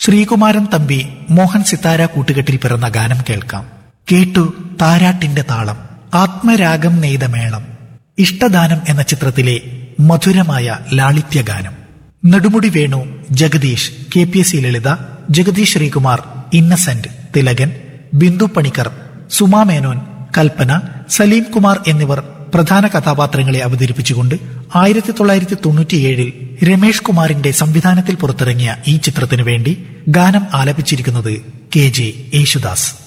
ശ്രീകുമാരൻ തമ്പി മോഹൻ സിത്താര കൂട്ടുകെട്ടിൽ പിറന്ന ഗാനം കേൾക്കാം കേട്ടു താരാട്ടിന്റെ താളം ആത്മരാഗം നെയ്ത മേളം ഇഷ്ടദാനം എന്ന ചിത്രത്തിലെ മധുരമായ ലാളിത്യ ഗാനം Nedumudi Venu Jagadish K P S C Lalitha Jagadish Sreekumar Innocent Thilakan Bindu Panicker Suma Menon Kalpana Salim Kumar എന്നിവർ പ്രധാന കഥാപാത്രങ്ങളെ അവതരിപ്പിച്ചുകൊണ്ട് ആയിരത്തി തൊള്ളായിരത്തി തൊണ്ണൂറ്റിയേഴിൽ രമേഷ് കുമാറിന്റെ സംവിധാനത്തിൽ പുറത്തിറങ്ങിയ ഈ ചിത്രത്തിനു വേണ്ടി ഗാനം ആലപിച്ചിരിക്കുന്നത് കെ ജെ യേശുദാസ്